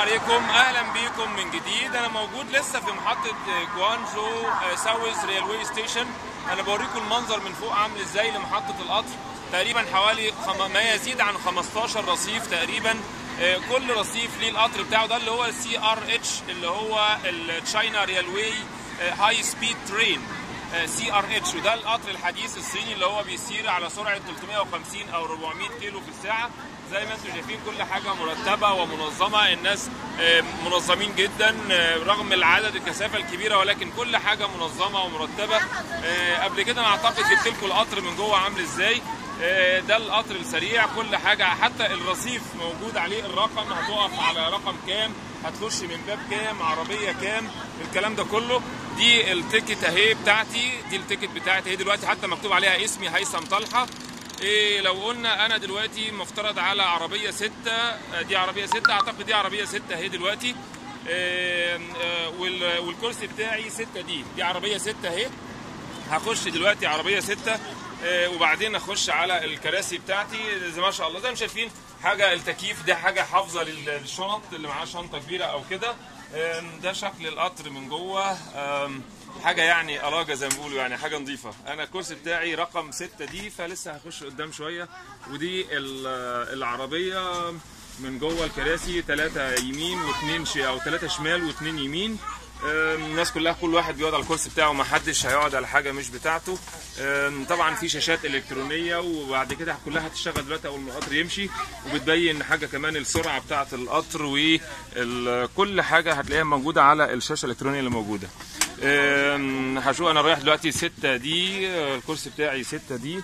عليكم اهلا بيكم من جديد انا موجود لسه في محطه جوانزو ساوث ريلوي ستيشن انا بوريكم المنظر من فوق عامل ازاي لمحطه القطر تقريبا حوالي خم... ما يزيد عن 15 رصيف تقريبا آه، كل رصيف ليه القطر بتاعه ده اللي هو السي ار اتش اللي هو التشاينا ريلوي هاي سبيد ترين سي ار اتش وده القطر الحديث الصيني اللي هو بيسير على سرعه 350 او 400 كيلو في الساعه زي ما انتم شايفين كل حاجه مرتبه ومنظمه الناس آه، منظمين جدا آه، رغم العدد الكثافه الكبيره ولكن كل حاجه منظمه ومرتبه آه، قبل كده انا اعتقد جبت لكم القطر من جوه عامل ازاي آه، ده القطر السريع كل حاجه حتى الرصيف موجود عليه الرقم هتقف على رقم كام هتخش من باب كام عربيه كام الكلام ده كله دي التيكت اهي بتاعتي دي التيكت بتاعتي اهي دلوقتي حتى مكتوب عليها اسمي هيثم طلحه إيه لو قلنا انا دلوقتي مفترض على عربيه ستة آه، دي عربيه ستة اعتقد دي عربيه ستة اهي دلوقتي إيه، آه، وال- والكرسي بتاعي ستة دي دي عربيه ستة اهي هخش دلوقتي عربيه ستة آه، وبعدين اخش على الكراسي بتاعتي زي ما شاء الله زي ما شايفين حاجه التكييف ده حاجه حافظه لل- للشنط اللي معاه شنطه كبيره او كده آم، ده شكل القطر من جوه آم، حاجه يعني اراجه زي ما بيقولوا يعني حاجه نظيفه انا الكرسي بتاعي رقم ستة دي فلسه هخش قدام شويه ودي ال- العربيه من جوه الكراسي ثلاثة يمين واثنين ش... او ثلاثة شمال واثنين يمين أم، الناس كلها كل واحد بيقعد على الكرسي بتاعه ما حدش هيقعد على حاجه مش بتاعته أم، طبعا في شاشات الكترونيه وبعد كده كلها هتشتغل دلوقتي اول ما القطر يمشي وبتبين حاجه كمان السرعه بتاعه القطر وكل حاجه هتلاقيها موجوده على الشاشه الالكترونيه اللي موجوده أم، هشوف انا رايح دلوقتي 6 دي الكرسي بتاعي 6 دي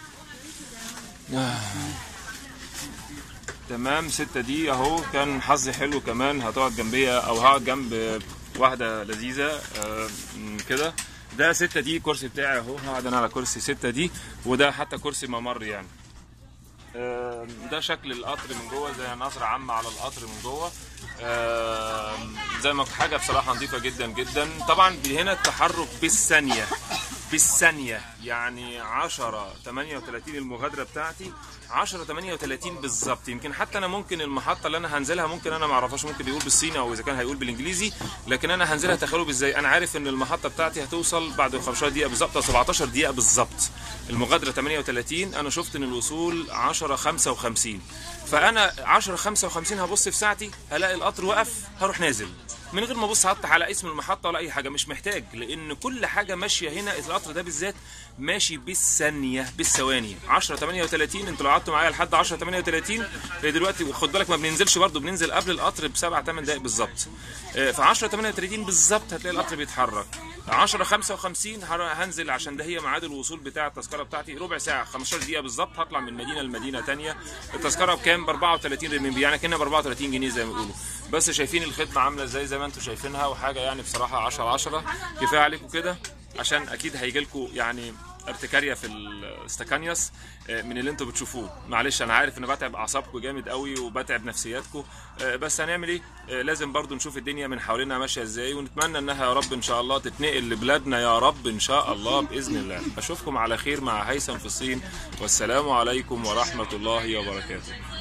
تمام ستة دي اهو كان حظي حلو كمان هتقعد جنبيا او هقعد جنب واحدة لذيذة آه، م، كده ده ستة دي كرسي بتاعي اهو هقعد انا على كرسي ستة دي وده حتى كرسي ممر يعني آه، ده شكل القطر من جوه زي نظرة عامة على القطر من جوه آه، زي ما حاجة بصراحة نظيفة جدا جدا طبعا هنا التحرك بالثانية بالثانية يعني 10 38 المغادرة بتاعتي 10 38 بالظبط يمكن حتى انا ممكن المحطة اللي انا هنزلها ممكن انا ما اعرفهاش ممكن بيقول بالصيني او اذا كان هيقول بالانجليزي لكن انا هنزلها تخيلوا ازاي انا عارف ان المحطة بتاعتي هتوصل بعد 15 دقيقة بالظبط او 17 دقيقة بالظبط المغادرة 38 انا شفت ان الوصول 10 55 فانا 10 55 هبص في ساعتي هلاقي القطر وقف هروح نازل من غير ما ابص حتى على اسم المحطه ولا اي حاجه مش محتاج لان كل حاجه ماشيه هنا القطر ده بالذات ماشي بالثانيه بالثواني 10 38 انتوا لو قعدتوا معايا لحد 10 38 هي دلوقتي وخد بالك ما بننزلش برضه بننزل قبل القطر بسبع 8 دقائق بالظبط ف 10 38 بالظبط هتلاقي القطر بيتحرك 10 55 هر- هنزل عشان ده هي ميعاد الوصول بتاع التذكره بتاعتي ربع ساعه 15 دقيقه بالظبط هطلع من مدينه لمدينه تانية التذكره بكام ب 34 رمبي يعني كنا ب 34 جنيه زي ما بيقولوا بس شايفين الخدمه عامله ازاي زي ما انتم شايفينها وحاجه يعني بصراحه 10 على 10 كفايه عليكم كده عشان اكيد هيجي لكم يعني ارتكاريا في الاستكانياس آه، من اللي انتوا بتشوفوه معلش انا عارف ان بتعب اعصابكم جامد قوي وبتعب نفسياتكم آه، بس هنعمل ايه آه، لازم برضو نشوف الدنيا من حوالينا ماشيه ازاي ونتمنى انها يا رب ان شاء الله تتنقل لبلادنا يا رب ان شاء الله باذن الله اشوفكم على خير مع هيثم في الصين والسلام عليكم ورحمه الله وبركاته